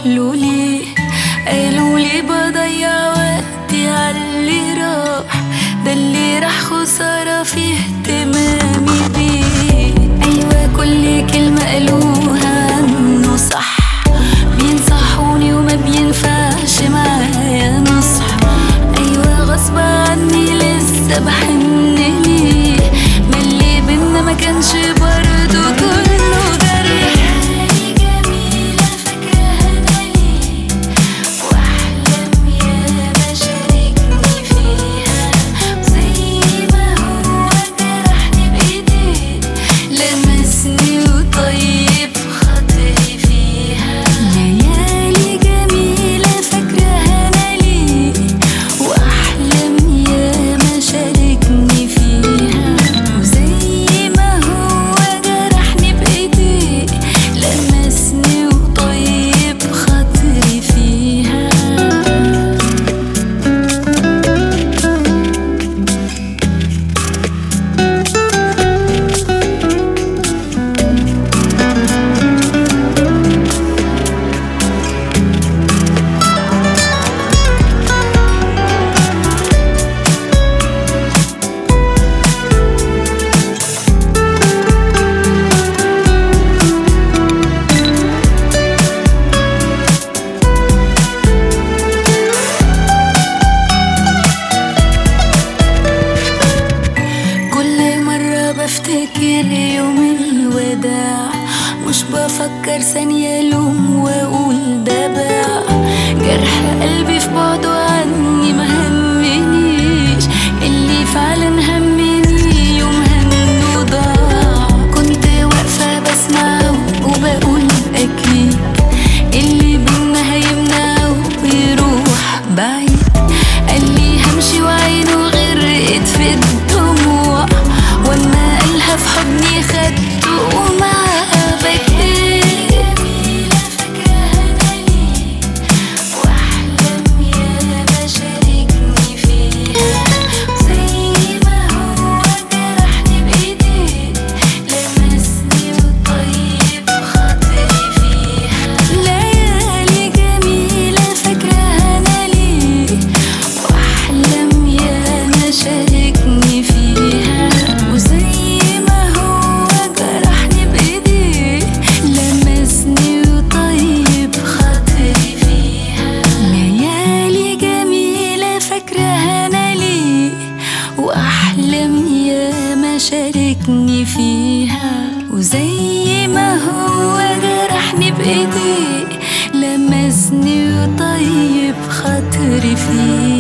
قالوا لي قالوا لي بضيع وقتي عاللي راح ده اللي راح خسارة في اهتمامي بيه أيوة كل كلمة قالوها عنه صح بينصحوني وما بينفعش معايا نصح أيوة غصب عني لسه بحن ليه ما اللي بينا ما كانش برضه كله جرح جميلة فاكراها ليه واحلم يا بشاركني فيها زي ما هو جرحني بايديه لمسني وطيب خاطري فيها ليالي جميلة فاكراها انا ليه واحلم يا ما شاركني فيها وزي ما هو جرحني بايديه لمسني وطيب خاطري فيها كل مرة بفتكر يوم الوداع مش بفكر ثانية لوم وأقول ده باع جرح قلبي في بعده عني ما همنيش اللي فعلا همني يوم همه ضاع كنت واقفة بسمعه وبقول أكيد اللي بينا هيمنعه ويروح بعيد قال لي همشي وعينه غرقت في الدموع واما قالها في حضني خدته ومعاها بكيت جميلة فاكراها انا ليه واحلم يا بشاركني فيها زي ما هو جرحني بايديه لمسني وطيب خاطري فيها ليالي جميلة فاكراها انا ليه واحلم يا ما شاركني فيها وزي ما هو جرحني بايديه لمسني وطيب خاطري فيها ليالي جميلة فاكراها انا ليه واحلم يا ما شاركني فيها وزي ما هو جرحني بايديه لمسني وطيب خاطري فيها